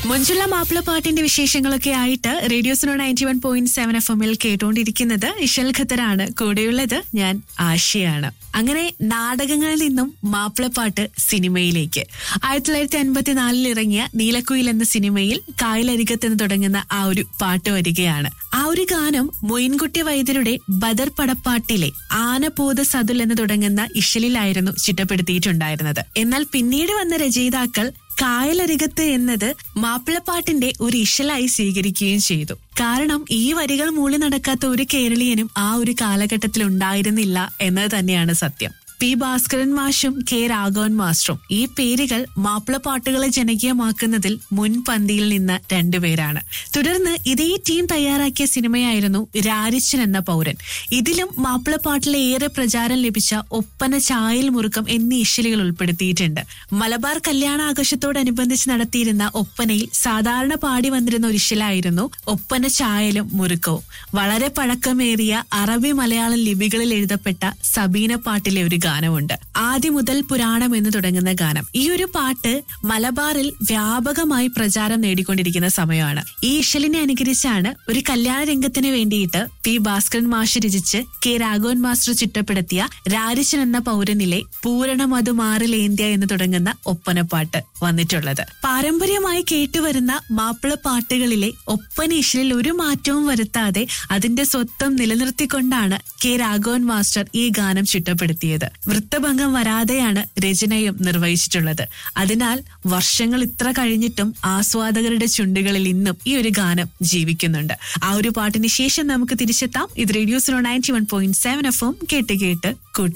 മഞ്ജുള മാപ്പിളപ്പാട്ടിന്റെ വിശേഷങ്ങളൊക്കെ ആയിട്ട് റേഡിയോസിനോ ninety one point seven F എമ്മിൽ കേട്ടുകൊണ്ടിരിക്കുന്നത് ഇഷൽ ഖത്തറാണ് കൂടെയുള്ളത് ഞാൻ ആശയാണ് അങ്ങനെ നാടകങ്ങളിൽ നിന്നും മാപ്പിളപ്പാട്ട് സിനിമയിലേക്ക് ആയിരത്തി തൊള്ളായിരത്തി അൻപത്തിനാലിൽ ഇറങ്ങിയ നീലക്കുയിൽ എന്ന സിനിമയിൽ കായലരികത്ത് എന്ന് തുടങ്ങുന്ന ആ ഒരു പാട്ട് വരികയാണ് ആ ഒരു ഗാനം മൊയിൻകുട്ടി വൈദ്യരുടെ ബദർ പടപ്പാട്ടിലെ ആനപോത സതുൽ എന്ന് തുടങ്ങുന്ന ഇഷലിലായിരുന്നു ചിട്ടപ്പെടുത്തിയിട്ടുണ്ടായിരുന്നത് എന്നാൽ പിന്നീട് വന്ന രചയിതാക്കൾ കായലരികത്ത് എന്നത് മാപ്പിളപ്പാട്ടിന്റെ ഒരു ഇഷലായി സ്വീകരിക്കുകയും ചെയ്തു കാരണം ഈ വരികൾ മൂളി നടക്കാത്ത ഒരു കേരളീയനും ആ ഒരു കാലഘട്ടത്തിൽ ഉണ്ടായിരുന്നില്ല എന്നത് തന്നെയാണ് സത്യം പി ഭാസ്കരൻ മാഷും കെ രാഘവൻ മാസ്റ്ററും ഈ പേരുകൾ മാപ്പിളപ്പാട്ടുകളെ ജനകീയമാക്കുന്നതിൽ മുൻപന്തിയിൽ നിന്ന് രണ്ടുപേരാണ് തുടർന്ന് ഇതേ ടീം തയ്യാറാക്കിയ സിനിമയായിരുന്നു രാരിച്ചൻ എന്ന പൗരൻ ഇതിലും മാപ്പിളപ്പാട്ടിലെ ഏറെ പ്രചാരം ലഭിച്ച ഒപ്പന ചായൽ മുറുക്കം എന്നീ ഇശലുകൾ ഉൾപ്പെടുത്തിയിട്ടുണ്ട് മലബാർ കല്യാണാഘോഷത്തോടനുബന്ധിച്ച് നടത്തിയിരുന്ന ഒപ്പനയിൽ സാധാരണ പാടി വന്നിരുന്ന ഒരു ഇശലായിരുന്നു ഒപ്പന ചായലും മുറുക്കവും വളരെ പഴക്കമേറിയ അറബി മലയാളം ലിപികളിൽ എഴുതപ്പെട്ട സബീന പാട്ടിലെ ഒരു ഗാനമുണ്ട് ആദ്യം മുതൽ പുരാണം എന്ന് തുടങ്ങുന്ന ഗാനം ഈ ഒരു പാട്ട് മലബാറിൽ വ്യാപകമായി പ്രചാരം നേടിക്കൊണ്ടിരിക്കുന്ന സമയമാണ് ഈ ഇഷലിനെ അനുകരിച്ചാണ് ഒരു കല്യാണ രംഗത്തിന് വേണ്ടിയിട്ട് പി ഭാസ്കരൻ മാഷ് രചിച്ച് കെ രാഘവൻ മാസ്റ്റർ ചിട്ടപ്പെടുത്തിയ രാരിച്ചൻ എന്ന പൗരനിലെ പൂരണ മധുമാറിലേന്ത്യ എന്ന് തുടങ്ങുന്ന ഒപ്പനപ്പാട്ട് വന്നിട്ടുള്ളത് പാരമ്പര്യമായി കേട്ടുവരുന്ന മാപ്പിള പാട്ടുകളിലെ ഒപ്പന ഇഷലിൽ ഒരു മാറ്റവും വരുത്താതെ അതിന്റെ സ്വത്വം നിലനിർത്തിക്കൊണ്ടാണ് കെ രാഘവൻ മാസ്റ്റർ ഈ ഗാനം ചിട്ടപ്പെടുത്തിയത് വൃത്തഭംഗം വരാതെയാണ് രചനയും നിർവഹിച്ചിട്ടുള്ളത് അതിനാൽ വർഷങ്ങൾ ഇത്ര കഴിഞ്ഞിട്ടും ആസ്വാദകരുടെ ചുണ്ടുകളിൽ ഇന്നും ഈ ഒരു ഗാനം ജീവിക്കുന്നുണ്ട് ആ ഒരു പാട്ടിന് ശേഷം നമുക്ക് തിരിച്ചെത്താം ഇത് റേഡിയോസിനോ ninety one point seven F M കേട്ട് കേട്ട് കൂട്ട്